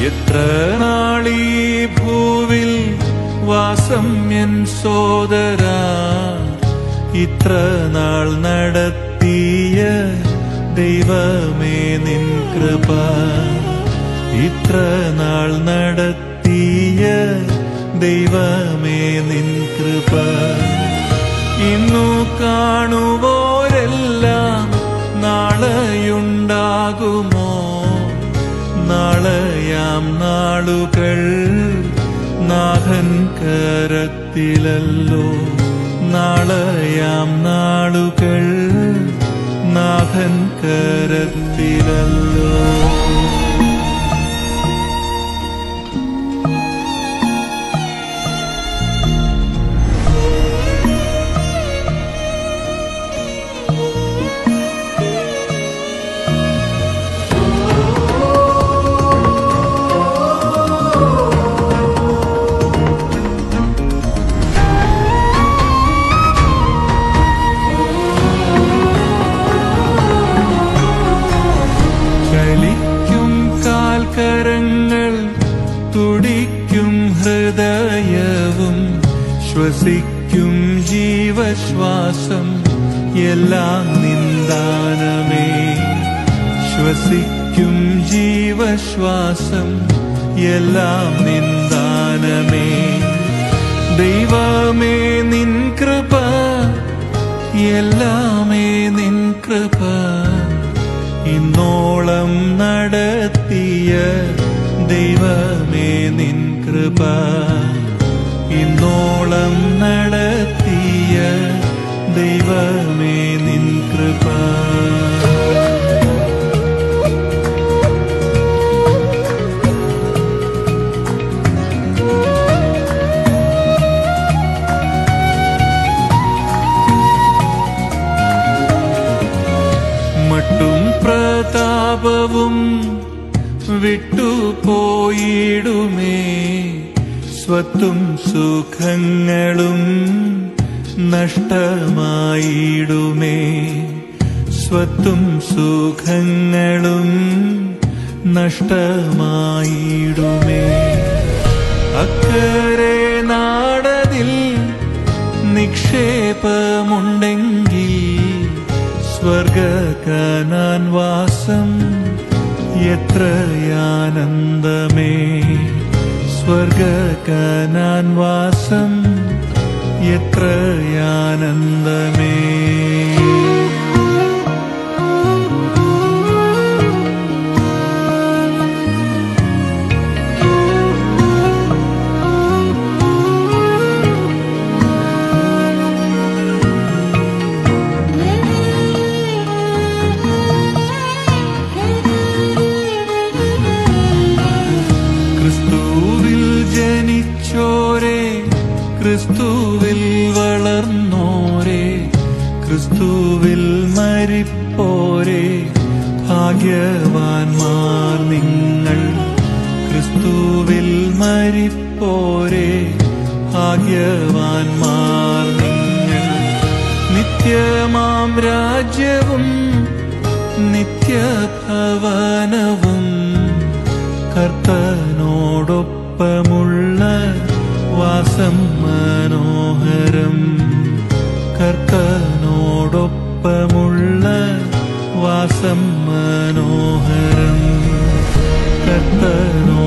എത്ര നാളീ ഭൂവിൽ വാസം എൻ സോദരാ ഇത്ര നാൾ നടത്തിയ ദൈവമേ നിൻ കൃപ ഇത്ര നാൾ നടത്തിയ ദൈവമേ നിൻ കൃപ ഇന്നു കാണുവോരെല്ലാം നാളെയുണ്ടാകുമോ നാളെയാം നാളുകൾ നാഥൻ കരത്തിലല്ലോ നാളെയാം നാളുകൾ നാഥൻ കരത്തിലല്ലോ ചലിക്കും കാൽക്കരങ്ങൾ തുടിക്കും ഹൃദയവും ശ്വസിക്കും ജീവശ്വാസം എല്ലാം നിന്ദാനമേ ശ്വസിക്കും ജീവശ്വാസം എല്ലാം നിന്ദാനമേ ദൈവമേ നിൻ കൃപ എല്ലാമേ നിൻ കൃപ ഇന്നോളം നടത്തിയ ദൈവമേ നിൻ കൃപ ഇന്നോളം നടത്തിയ ദൈവമേ നിൻ കൃപ മട്ടും പ്രതാപവും വിട്ടുപോയിടുമേ സ്വത്തും സുഖങ്ങളും നഷ്ടമായിടുമേ സ്വത്തും സുഖങ്ങളും നഷ്ടമായിടുമേ അക്കരെ നാടതിൽ നിക്ഷേപമുണ്ടെങ്കിൽ സ്വർഗകനാൻ വാസം എത്രയാനന്ദമേ സ്വർഗകനാൻ വാസം എത്രയാനന്ദമേ ക്രിസ്തുവിൽ ജനിച്ചോരെ ക്രിസ്തുവിൽ വളർന്നോരെ ക്രിസ്തുവിൽ മരിപ്പോരെ ഭാഗ്യവാന്മാർ നിങ്ങൾ ക്രിസ്തുവിൽ മരിപ്പോരെ ഭാഗ്യവാന്മാർ നിങ്ങൾ നിത്യമാം രാജ്യവും നിത്യഭവനവും കർത്തനോടൊപ്പമുള്ള വാസം മനോഹരം കർത്തനോടൊപ്പമുള്ള വാസം മനോഹരം കർത്തനോ